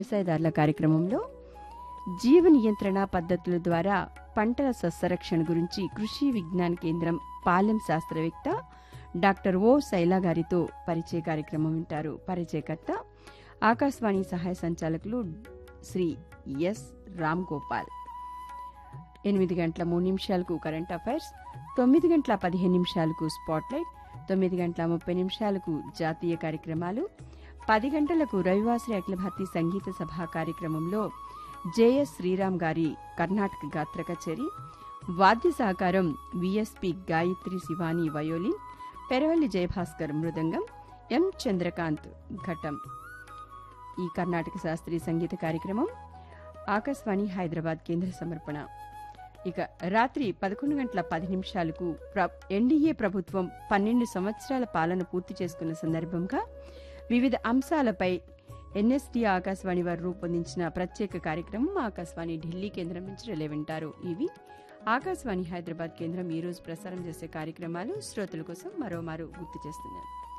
వ్యవసాయదారుల కార్యక్రమంలో జీవ నియంత్రణ పద్ధతుల ద్వారా పంటల సస్యరక్షణ గురించి కృషి విజ్ఞాన కేంద్రం పాలెం శాస్త్రవేత్త డాక్టర్ ఓ శైలా గారితో పరిచయ కార్యక్రమం వింటారు పరిచయకర్త ఆకాశవాణి సహాయ సంచాలకులు శ్రీ ఎస్ రామ్ గోపాల్ ఎనిమిది గంటల మూడు నిమిషాలకు కరెంట్ అఫైర్స్ తొమ్మిది గంటల పదిహేను నిమిషాలకు స్పాట్లైట్ తొమ్మిది గంటల ముప్పై నిమిషాలకు జాతీయ కార్యక్రమాలు పది గంటలకు రవివాసరి అఖిల భారతీయ సంగీత సభ కార్యక్రమంలో జేఎస్ శ్రీరామ్ గారి కర్ణాటక గాత్ర కచేరి వాద్య సహకారం V S P Gayatri Shivani violin Peravalli Jayabhaskar mridangam M Chandrakant ghatam ఈ కర్ణాటక శాస్త్రీయ సంగీత కార్యక్రమం ఆకాశవాణి హైదరాబాద్ కేంద్ర సమర్పణ ఇక రాత్రి పదకొండు గంటల పది నిమిషాలకు ప్ర ఎన్డీఏ ప్రభుత్వం పన్నెండు సంవత్సరాల పాలన పూర్తి చేసుకున్న సందర్భంగా వివిధ అంశాలపై ఎన్ఎస్టీ ఆకాశవాణి వారు రూపొందించిన ప్రత్యేక కార్యక్రమం ఆకాశవాణి ఢిల్లీ కేంద్రం నుంచి రిలే వింటారు ఇవి ఆకాశవాణి హైదరాబాద్ కేంద్రం ఈ రోజు ప్రసారం చేసే కార్యక్రమాలు శ్రోతల కోసం మరోమారు గుర్తు చేస్తున్నాను